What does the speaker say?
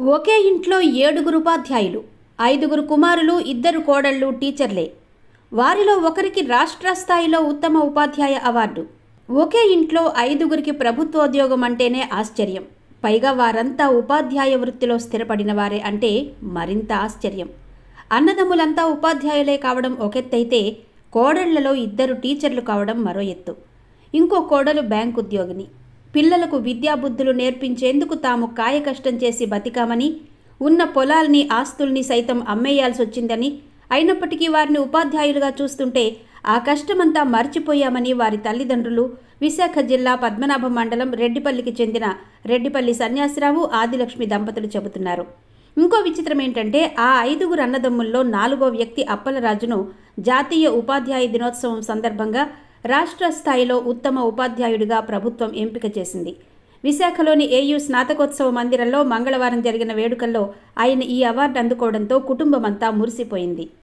ఒకే ఇంట్లో ఏడుగురు ఉపాధ్యాయులు ఐదుగురు కుమారులు ఇద్దరు కోడళ్ళు టీచర్లే వారిలో ఒకరికి రాష్ట్ర స్థాయిలో ఉత్తమ ఉపాధ్యాయ అవార్డు ఒకే ఇంట్లో ఐదుగురికి ప్రభుత్వోద్యోగం అంటేనే ఆశ్చర్యం పైగా వారంతా ఉపాధ్యాయ వృత్తిలో స్థిరపడిన వారే అంటే మరింత ఆశ్చర్యం అన్నదమ్ములంతా ఉపాధ్యాయులే కావడం ఒకెత్తైతే కోడళ్లలో ఇద్దరు టీచర్లు కావడం మరో ఎత్తు ఇంకో కోడలు బ్యాంక్ ఉద్యోగిని పిల్లలకు విద్యాబుద్ధులు నేర్పించేందుకు తాము కాయకష్టం చేసి బతికామని ఉన్న పొలాల్ని ఆస్తుల్ని సైతం అమ్మేయాల్సి వచ్చిందని అయినప్పటికీ వారిని ఉపాధ్యాయులుగా చూస్తుంటే ఆ కష్టమంతా మర్చిపోయామని వారి తల్లిదండ్రులు విశాఖ జిల్లా పద్మనాభం మండలం రెడ్డిపల్లికి చెందిన రెడ్డిపల్లి సన్యాసిరావు ఆదిలక్ష్మి దంపతులు చెబుతున్నారు ఇంకో విచిత్రం ఏంటంటే ఆ ఐదుగురు అన్నదమ్ముల్లో నాలుగో వ్యక్తి అప్పలరాజును జాతీయ ఉపాధ్యాయ దినోత్సవం సందర్భంగా రాష్ట్ర స్థాయిలో ఉత్తమ ఉపాధ్యాయుడిగా ప్రభుత్వం ఎంపిక చేసింది విశాఖలోని ఏయూ స్నాతకోత్సవ మందిరంలో మంగళవారం జరిగిన వేడుకల్లో ఆయన ఈ అవార్డు అందుకోవడంతో కుటుంబమంతా మురిసిపోయింది